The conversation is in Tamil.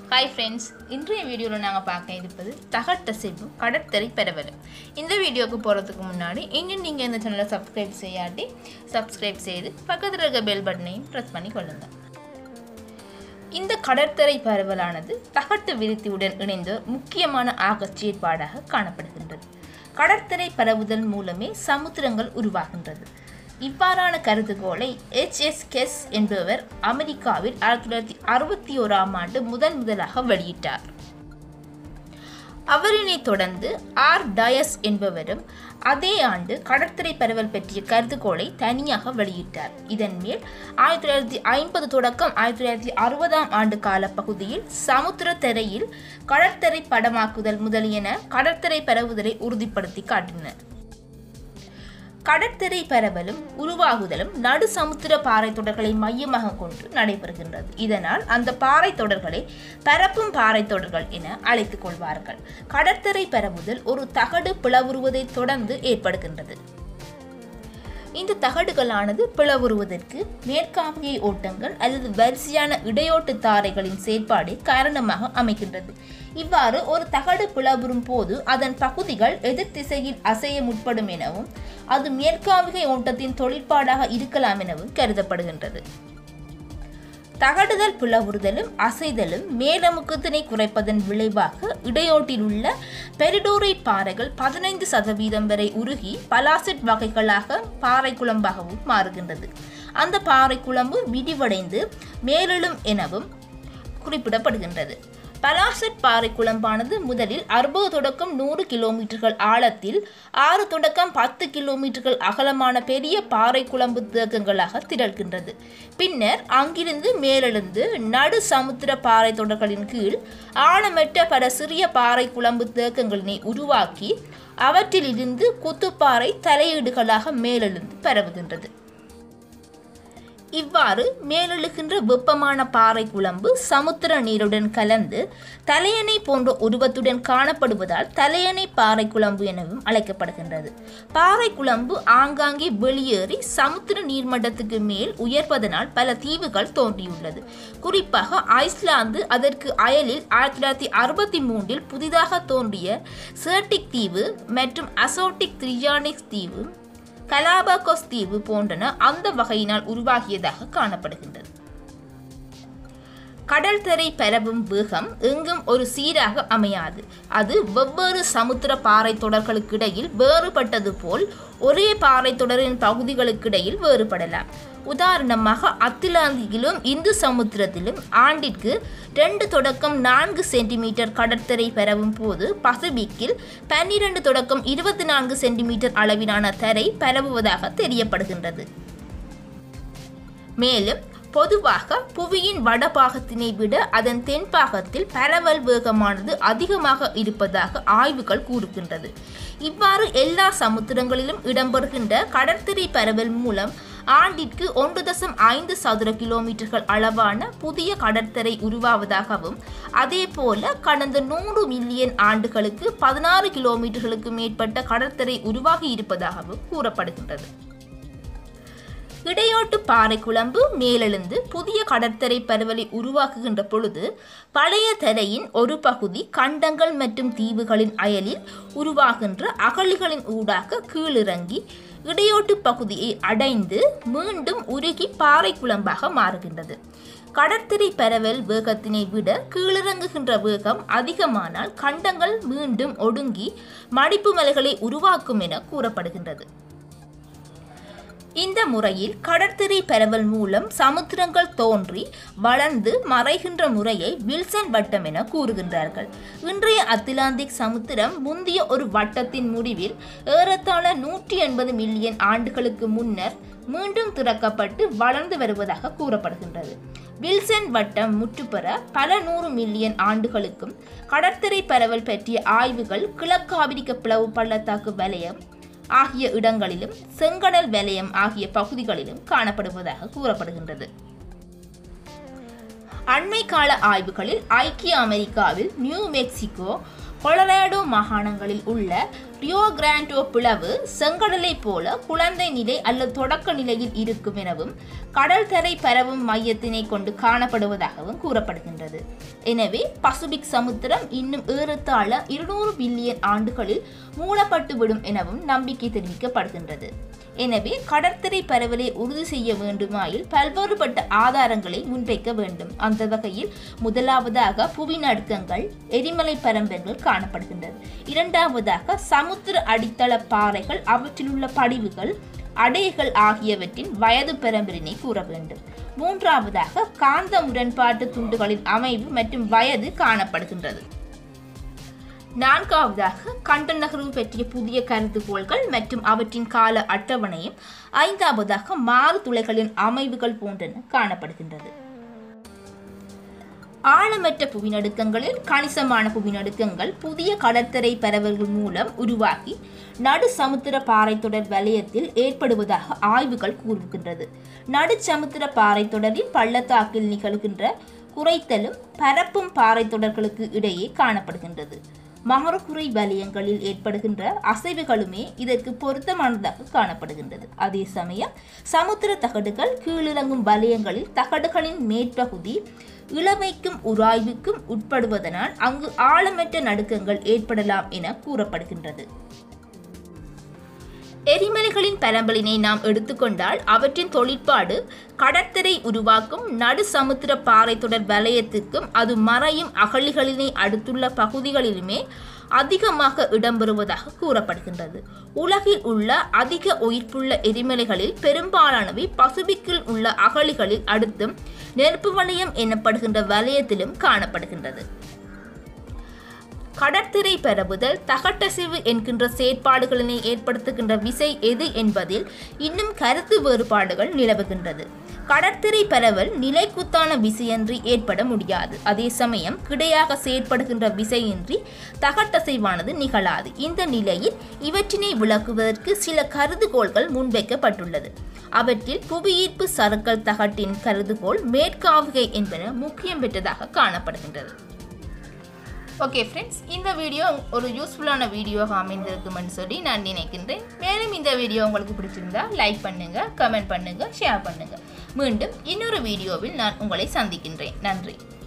ஹாய் ஃப்ரெண்ட்ஸ் இன்றைய வீடியோவில் நாங்கள் பார்க்க இருப்பது தகட்ட செல்வம் கடற்கரை பரவலும் இந்த வீடியோவுக்கு போகிறதுக்கு முன்னாடி இன்னும் நீங்கள் இந்த சேனலை சப்ஸ்கிரைப் செய்யாட்டி சப்ஸ்கிரைப் செய்து பக்கத்தில் இருக்க பெல் பட்டனையும் ப்ரெஸ் பண்ணி கொள்ளுங்கள் இந்த கடற்கரை பரவலானது தகட்டு விருத்தியுடன் இணைந்த முக்கியமான ஆகச் செயற்பாடாக காணப்படுகின்றது கடற்கரை பரவுதல் மூலமே சமுத்திரங்கள் உருவாகின்றது இவ்வாறான கருதுகோளை எச் எஸ் கெஸ் என்பவர் அமெரிக்காவில் ஆயிரத்தி தொள்ளாயிரத்தி அறுபத்தி ஓராம் ஆண்டு முதன் முதலாக வெளியிட்டார் அவரினை தொடர்ந்து ஆர் டயஸ் என்பவரும் அதே ஆண்டு கடற்கரை பரவல் பற்றிய கருதுகோளை தனியாக வெளியிட்டார் இதன் மேல் ஆயிரத்தி தொள்ளாயிரத்தி ஐம்பது தொடக்கம் ஆயிரத்தி தொள்ளாயிரத்தி அறுபதாம் ஆண்டு கால பகுதியில் சமுத்திர திரையில் கடற்கரை படமாக்குதல் முதலியன கடற்கரை பரவுதலை உறுதிப்படுத்தி காட்டின கடற்கரை பரவலும் உருவாகுதலும் நடு சமுத்திர பாறை தொடர்களை மையமாக கொண்டு நடைபெறுகின்றது இதனால் அந்த பாறை தொடர்களை பரப்பும் பாறை தொடர்கள் என அழைத்துக் கொள்வார்கள் கடற்கரை பரவுதல் ஒரு தகடு பிளவுறுவதை தொடர்ந்து ஏற்படுகின்றது இந்த தகடுகளானது பிளவுறுவதற்கு மேற்காவிய ஓட்டங்கள் அல்லது வரிசையான இடையோட்டு தாரைகளின் செயற்பாடு காரணமாக அமைகின்றது இவ்வாறு ஒரு தகடு பிளவுறும் போது அதன் பகுதிகள் எதிர் திசையில் அசைய முற்படும் எனவும் அது மேற்காவிகை ஓட்டத்தின் தொழிற்பாடாக இருக்கலாம் எனவும் கருதப்படுகின்றது தகடுதல் பிளவுறுதலும் அசைதலும் மேலமுக்கத்தினை குறைப்பதன் விளைவாக இடையோட்டில் உள்ள பெரிடோரைட் பாறைகள் பதினைந்து சதவீதம் வரை உருகி பலாசிட் வகைகளாக பாறை குழம்பாகவும் மாறுகின்றது அந்த பாறை குழம்பு விரிவடைந்து மேலெழும் எனவும் குறிப்பிடப்படுகின்றது பலாசட் பாறை குழம்பானது முதலில் அறுபது தொடக்கம் நூறு கிலோமீட்டர்கள் ஆழத்தில் ஆறு தொடக்கம் பத்து கிலோமீட்டர்கள் அகலமான பெரிய பாறை குழம்பு தேக்கங்களாக திரள்கின்றது பின்னர் அங்கிருந்து மேலெழுந்து நடு சமுத்திர பாறை தொடர்களின் கீழ் ஆழமற்ற பல சிறிய பாறை குழம்பு தேக்கங்களினை உருவாக்கி அவற்றிலிருந்து குத்துப்பாறை தலையீடுகளாக மேலெழுந்து பரவுகின்றது இவ்வாறு மேலெழுகின்ற வெப்பமான பாறை குழம்பு சமுத்திர நீருடன் கலந்து தலையணை போன்ற உருவத்துடன் காணப்படுவதால் தலையணை பாறை குழம்பு எனவும் அழைக்கப்படுகின்றது பாறை குழம்பு ஆங்காங்கே வெளியேறி சமுத்திர நீர்மட்டத்துக்கு மேல் உயர்வதனால் பல தீவுகள் தோன்றியுள்ளது குறிப்பாக ஐஸ்லாந்து அதற்கு அயலில் ஆயிரத்தி தொள்ளாயிரத்தி அறுபத்தி மூன்றில் புதிதாக தோன்றிய சேர்டிக் தீவு மற்றும் அசோட்டிக் த்ரிஜானிக்ஸ் தீவு கலாபகோஸ் தீவு போன்றன அந்த வகையினால் உருவாகியதாக காணப்படுகின்றது கடல் திரை பரவும் வேகம் எங்கும் ஒரு சீராக அமையாது அது வெவ்வேறு சமுத்திர பாறை தொடர்களுக்கிடையில் வேறுபட்டது போல் ஒரே பாறை தொடரின் பகுதிகளுக்கிடையில் வேறுபடலாம் உதாரணமாக அத்திலாந்தியிலும் இந்து சமுத்திரத்திலும் ஆண்டிற்கு ரெண்டு தொடக்கம் நான்கு சென்டிமீட்டர் கடற்கரை பரவும் போது பசிபிக்கில் பன்னிரண்டு தொடக்கம் இருபத்தி நான்கு சென்டிமீட்டர் அளவிலான தரை பரவுவதாக தெரியப்படுகின்றது மேலும் பொதுவாக புவியின் வடபாகத்தினை விட அதன் தென்பாகத்தில் பரவல் வேகமானது அதிகமாக இருப்பதாக ஆய்வுகள் கூறுகின்றது இவ்வாறு எல்லா சமுத்திரங்களிலும் இடம்பெறுகின்ற கடற்கரை பரவல் மூலம் ஆண்டிற்கு ஒன்று தசம் ஐந்து சதுர கிலோமீட்டர்கள் அளவான புதிய கடற்கரை உருவாவதாகவும் அதே போல கடந்த நூறு மில்லியன் ஆண்டுகளுக்கு பதினாறு கிலோமீட்டர்களுக்கு மேற்பட்ட கடற்கரை உருவாகி இருப்பதாகவும் கூறப்படுகின்றது இடையோட்டு பாறை குழம்பு மேலெழுந்து புதிய கடற்கரை பரவலை உருவாக்குகின்ற பொழுது பழைய தரையின் ஒரு பகுதி கண்டங்கள் மற்றும் தீவுகளின் அயலில் உருவாகின்ற அகழிகளின் ஊடாக கீழிறங்கி இடையோட்டு பகுதியை அடைந்து மீண்டும் உருகி பாறை குழம்பாக மாறுகின்றது கடற்கரை பரவல் வேகத்தினை விட கீழிறங்குகின்ற வேகம் அதிகமானால் கண்டங்கள் மீண்டும் ஒடுங்கி மடிப்பு மலைகளை உருவாக்கும் என கூறப்படுகின்றது இந்த முறையில் கடற்கரை பரவல் மூலம் சமுத்திரங்கள் தோன்றி வளர்ந்து மறைகின்ற முறையை வில்சன் வட்டம் என கூறுகின்றார்கள் இன்றைய அத்திலாந்திக் சமுத்திரம் முந்தைய ஒரு வட்டத்தின் முடிவில் ஏறத்தாழ நூற்றி எண்பது மில்லியன் ஆண்டுகளுக்கு முன்னர் மீண்டும் திறக்கப்பட்டு வளர்ந்து வருவதாக கூறப்படுகின்றது வில்சன் வட்டம் முற்றுப்பெற பல நூறு மில்லியன் ஆண்டுகளுக்கும் கடற்கரை பரவல் பற்றிய ஆய்வுகள் கிழக்காவிரிக்க பிளவு பள்ளத்தாக்கு வலயம் ஆகிய இடங்களிலும் செங்கடல் வலயம் ஆகிய பகுதிகளிலும் காணப்படுவதாக கூறப்படுகின்றது அண்மை கால ஆய்வுகளில் ஐக்கிய அமெரிக்காவில் நியூ மெக்சிகோ கொலராடோ மாகாணங்களில் உள்ள ரியோ கிராண்டோ பிளவு செங்கடலை போல குழந்தை நிலை அல்லது தொடக்க நிலையில் இருக்கும் எனவும் கடல் தரை பரவும் மையத்தினை கொண்டு காணப்படுவதாகவும் கூறப்படுகின்றது எனவே பசிபிக் சமுத்திரம் இன்னும் ஏறத்தாழ இருநூறு பில்லியன் ஆண்டுகளில் மூடப்பட்டுவிடும் எனவும் நம்பிக்கை தெரிவிக்கப்படுகின்றது எனவே கடற்கரை பரவலை உறுதி செய்ய வேண்டுமாயில் பல்வேறுபட்ட ஆதாரங்களை முன்வைக்க வேண்டும் அந்த வகையில் முதலாவதாக புவி நடுக்கங்கள் எரிமலை பரம்பர்கள் காணப்படுகின்றது இரண்டாவதாக சமுத்திர அடித்தள பாறைகள் அவற்றிலுள்ள படிவுகள் அடைகள் ஆகியவற்றின் வயது பரம்பரினை கூற வேண்டும் மூன்றாவதாக காந்த முரண்பாட்டு துண்டுகளின் அமைவு மற்றும் வயது காணப்படுகின்றது நான்காவதாக கண்டன் நகர்வு பற்றிய புதிய கருதுகோள்கள் மற்றும் அவற்றின் கால அட்டவணையும் ஐந்தாவதாக மாறு துளைகளின் அமைவுகள் போன்றன காணப்படுகின்றது ஆழமற்ற புவிநடுக்கங்களில் கணிசமான புவிநடுக்கங்கள் புதிய கடற்கரை பரவல்கள் மூலம் உருவாகி நடு சமுத்திர பாறை தொடர் வலயத்தில் ஏற்படுவதாக ஆய்வுகள் கூறுகின்றது நடு சமுத்திர பாறை தொடரில் பள்ளத்தாக்கில் நிகழ்கின்ற குறைத்தலும் பரப்பும் பாறை தொடர்களுக்கு இடையே காணப்படுகின்றது மகரக்குறை வலயங்களில் ஏற்படுகின்ற அசைவுகளுமே இதற்கு பொருத்தமானதாக காணப்படுகின்றது அதே சமயம் சமுத்திர தகடுகள் கீழிறங்கும் வலயங்களில் தகடுகளின் மேற்பகுதி இளமைக்கும் உராய்வுக்கும் உட்படுவதனால் அங்கு ஆழமற்ற நடுக்கங்கள் ஏற்படலாம் என கூறப்படுகின்றது எரிமலைகளின் பரம்பலினை நாம் எடுத்துக்கொண்டால் அவற்றின் தொழிற்பாடு கடற்கரை உருவாக்கும் நடு சமுத்திர பாறை தொடர் வலயத்திற்கும் அது மறையும் அகழிகளினை அடுத்துள்ள பகுதிகளிலுமே அதிகமாக இடம்பெறுவதாக கூறப்படுகின்றது உலகில் உள்ள அதிக உயிர்ப்புள்ள எரிமலைகளில் பெரும்பாலானவை பசிபிக்கில் உள்ள அகழிகளில் அடுத்தும் நெருப்பு வலயம் எனப்படுகின்ற வலயத்திலும் காணப்படுகின்றது கடற்திரை பரவுதல் தகட்டசிவு என்கின்ற செயற்பாடுகளினை ஏற்படுத்துகின்ற விசை எது என்பதில் இன்னும் கருத்து வேறுபாடுகள் நிலவுகின்றது கடற்திரை பரவல் நிலைக்குத்தான விசையின்றி ஏற்பட முடியாது அதே சமயம் கிடையாக செயற்படுகின்ற விசையின்றி தகட்டசைவானது நிகழாது இந்த நிலையில் இவற்றினை விளக்குவதற்கு சில கருதுகோள்கள் முன்வைக்கப்பட்டுள்ளது அவற்றில் புவியீர்ப்பு சறுக்கல் தகட்டின் கருதுகோள் மேற்காவுகை என்பன முக்கியம் பெற்றதாக காணப்படுகின்றது ஓகே ஃப்ரெண்ட்ஸ் இந்த வீடியோ ஒரு யூஸ்ஃபுல்லான வீடியோவாக அமைந்திருக்கும்னு சொல்லி நான் நினைக்கின்றேன் மேலும் இந்த வீடியோ உங்களுக்கு பிடிச்சிருந்தா லைக் பண்ணுங்க கமெண்ட் பண்ணுங்க ஷேர் பண்ணுங்க மீண்டும் இன்னொரு வீடியோவில் நான் உங்களை சந்திக்கின்றேன் நன்றி